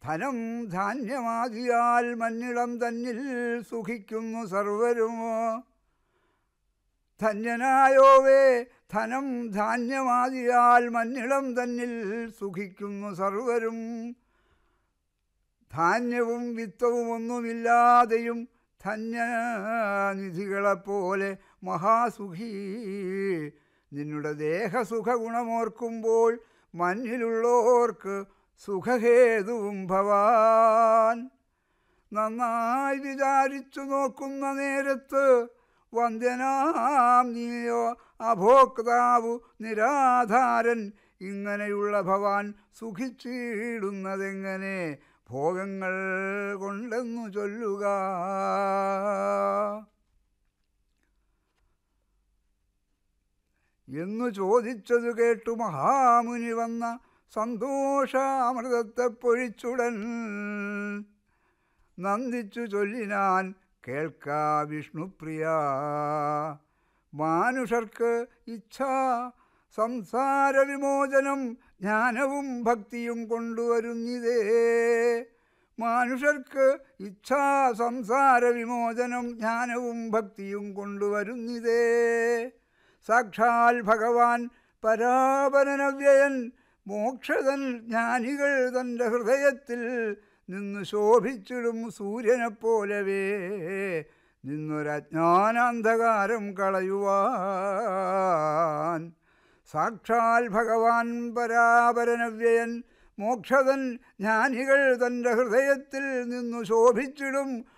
ധനം ധാന്യമാകിയാൽ മഞ്ഞിളം തന്നിൽ സുഖിക്കുന്നു സർവരുമോ ധന്യനായോവേ ധനം ധാന്യമാകിയാൽ മഞ്ഞിളം തന്നിൽ സുഖിക്കുന്നു സർവരും ധാന്യവും വിത്തവും ഒന്നുമില്ലാതെയും ധന്യനിധികളെപ്പോലെ മഹാസുഖി നിന്നുടെ ദേഹസുഖഗുണമോർക്കുമ്പോൾ മഞ്ഞിലുള്ളോർക്ക് സുഖഹേതുവും ഭവാൻ നന്നായി വിചാരിച്ചു നോക്കുന്ന നേരത്ത് വന്ദ്യനാം നീയോ അഭോക്താവു നിരാധാരൻ ഇങ്ങനെയുള്ള ഭവാൻ സുഖിച്ചിടുന്നതെങ്ങനെ ഭോഗങ്ങൾ കൊണ്ടെന്നു ചൊല്ലുക എന്നു ചോദിച്ചതു കേട്ടു മഹാമുനി വന്ന സന്തോഷ അമൃതത്തെ പൊഴിച്ചുടൻ നന്ദിച്ചു ചൊല്ലിനാൻ കേൾക്കാ വിഷ്ണുപ്രിയ മാനുഷർക്ക് ഇച്ഛ സംസാര വിമോചനം ജ്ഞാനവും ഭക്തിയും കൊണ്ടുവരുന്നിതേ മാനുഷർക്ക് ഇച്ഛാ സംസാര വിമോചനം ജ്ഞാനവും ഭക്തിയും കൊണ്ടുവരുന്നിതേ സാക്ഷാൽ ഭഗവാൻ പരാപരനവ്യയൻ മോക്ഷതൻ ജ്ഞാനികൾ തൻ്റെ ഹൃദയത്തിൽ നിന്ന് ശോഭിച്ചിടും സൂര്യനെപ്പോലവേ നിന്നൊരജ്ഞാനാന്ധകാരം കളയുവാൻ സാക്ഷാൽ ഭഗവാൻ പരാപരനവ്യയൻ മോക്ഷതൻ ജ്ഞാനികൾ തൻ്റെ ഹൃദയത്തിൽ നിന്നു ശോഭിച്ചിടും